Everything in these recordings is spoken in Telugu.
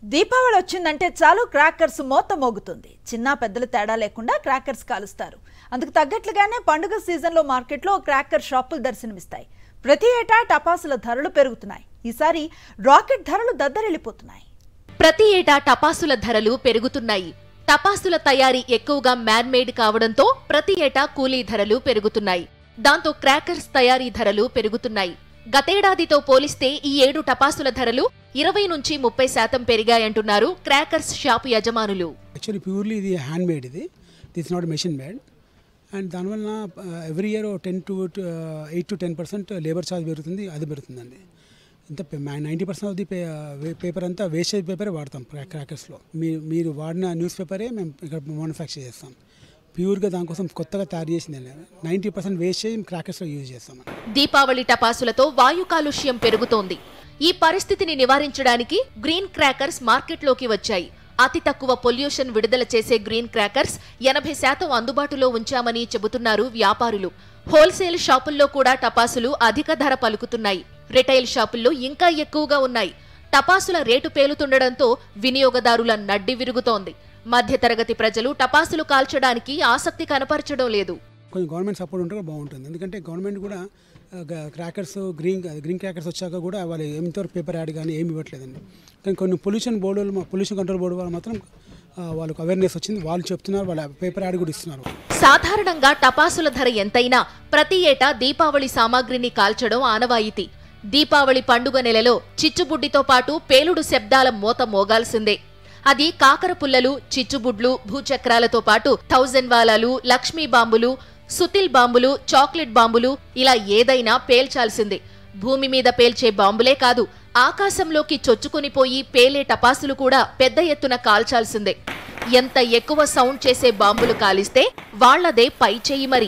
దీపావళి వచ్చిందంటే చాలు క్రాకర్స్ మోత మోగుతుంది చిన్న పెద్దల తేడా లేకుండా క్రాకర్స్ కాలుస్తారు అందుకు తగ్గట్లుగానే పండుగ సీజన్లో మార్కెట్లో క్రాకర్ షాపులు దర్శనమిస్తాయి ప్రతి ఏటా టపాసుల ధరలు పెరుగుతున్నాయి ఈసారి రాకెట్ ధరలు దద్దరిల్లిపోతున్నాయి ప్రతి ఏటా టపాసుల ధరలు పెరుగుతున్నాయి టపాసుల తయారీ ఎక్కువగా మ్యాన్మేడ్ కావడంతో ప్రతి ఏటా కూలీ ధరలు పెరుగుతున్నాయి దాంతో క్రాకర్స్ తయారీ ధరలు పెరుగుతున్నాయి గతేడాదితో పోలిస్తే ఈ ఏడు టపాసుల ధరలు ఇరవై నుంచి ముప్పై శాతం పెరిగాయంటున్నారు క్రాకర్స్ షాపు యజమానులు యాక్చువల్లీ ప్యూర్లీ ఇది హ్యాండ్ మేడ్ ఇది this not machine made and దానివల్ల every year ten to eight to ten percent labour charge పెరుగుతుంది అది పెరుగుతుందండి ఇంత ninety percent of the paper అంతా వేస్టేజ్ పేపరే వాడతాం క్రాకర్స్లో మీరు మీరు వాడిన న్యూస్ పేపరే మేము ఇక్కడ మ్యానుఫ్యాక్చర్ చేస్తాం ప్యూర్గా దానికోసం కొత్తగా తయారు చేసింది నైంటీ పర్సెంట్ వేస్టేజ్ క్రాకర్స్లో యూజ్ చేస్తాం దీపావళి టపాసులతో వాయు కాలుష్యం పెరుగుతోంది ఈ పరిస్థితిని నివారించడానికి గ్రీన్ క్రాకర్స్ మార్కెట్లోకి వచ్చాయి అతి తక్కువ పొల్యూషన్ విడుదల చేసే గ్రీన్ క్రాకర్స్ ఎనభై శాతం అందుబాటులో ఉంచామని చెబుతున్నారు వ్యాపారులు హోల్సేల్ షాపుల్లో కూడా టపాసులు అధిక ధర పలుకుతున్నాయి రిటైల్ షాపుల్లో ఇంకా ఎక్కువగా ఉన్నాయి టపాసుల రేటు పేలుతుండడంతో వినియోగదారుల నడ్డి విరుగుతోంది మధ్యతరగతి ప్రజలు టపాసులు కాల్చడానికి ఆసక్తి కనపరచడం లేదు కొంచెం గవర్నమెంట్ సపోర్ట్ ఉంటే కూడా బాగుంటుంది ఎందుకంటే గవర్నమెంట్ కూడా క్రాకర్స్ గ్రీన్ గ్రీన్ క్రాకర్స్ వచ్చాక కూడా వాళ్ళు ఎంతవరకు పేపర్ యాడ్ కానీ ఏమి ఇవ్వట్లేదండి కానీ కొన్ని పొల్యూషన్ బోర్డు వాళ్ళు పొల్యూషన్ కంట్రోల్ బోర్డు వాళ్ళు మాత్రం ఆ, వాళ్ళకు అవేర్నెస్ వచ్చింది వాళ్ళు చెప్తున్నారు వాళ్ళ పేపర్ యాడ్ కూడా ఇస్తున్నారు సాధారణంగా టపాసుల ధర ఎంతైనా ప్రతి ఏటా దీపావళి సామాగ్రిని కాల్చడం ఆనవాయితీ దీపావళి పండుగ నెలలో చిచ్చుబుడ్డితో పాటు పేలుడు శబ్దాల మోత మోగాల్సిందే అది కాకర పుల్లలు చిచ్చుబుడ్లు భూచక్రాలతో పాటు థౌజండ్ వాలాలు లక్ష్మీ బాంబులు సుతిల్ బాంబులు చాక్లెట్ బాంబులు ఇలా ఏదైనా పేల్చాల్సిందే భూమి మీద పేల్చే బాంబులే కాదు ఆకాశంలోకి చొచ్చుకునిపోయి పేలే టపాసులు కూడా పెద్ద ఎత్తున కాల్చాల్సిందే ఎంత ఎక్కువ సౌండ్ చేసే బాంబులు కాలిస్తే వాళ్లదే పై చెయ్యి మరి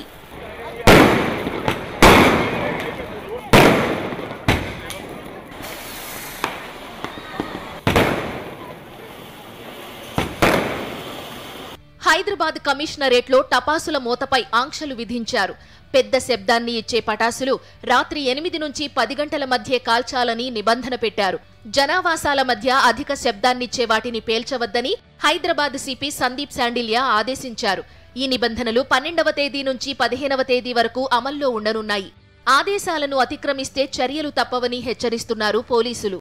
హైదరాబాద్ కమిషనరేట్లో టపాసుల మూతపై ఆంక్షలు విధించారు పెద్ద శబ్దాన్ని ఇచ్చే పటాసులు రాత్రి ఎనిమిది నుంచి పది గంటల మధ్య కాల్చాలని నిబంధన పెట్టారు జనావాసాల మధ్య అధిక శబ్దాన్నిచ్చే వాటిని పేల్చవద్దని హైదరాబాద్ సిపి సందీప్ శాండిల్యా ఆదేశించారు ఈ నిబంధనలు పన్నెండవ తేదీ నుంచి పదిహేనవ తేదీ వరకు అమల్లో ఉండనున్నాయి ఆదేశాలను అతిక్రమిస్తే చర్యలు తప్పవని హెచ్చరిస్తున్నారు పోలీసులు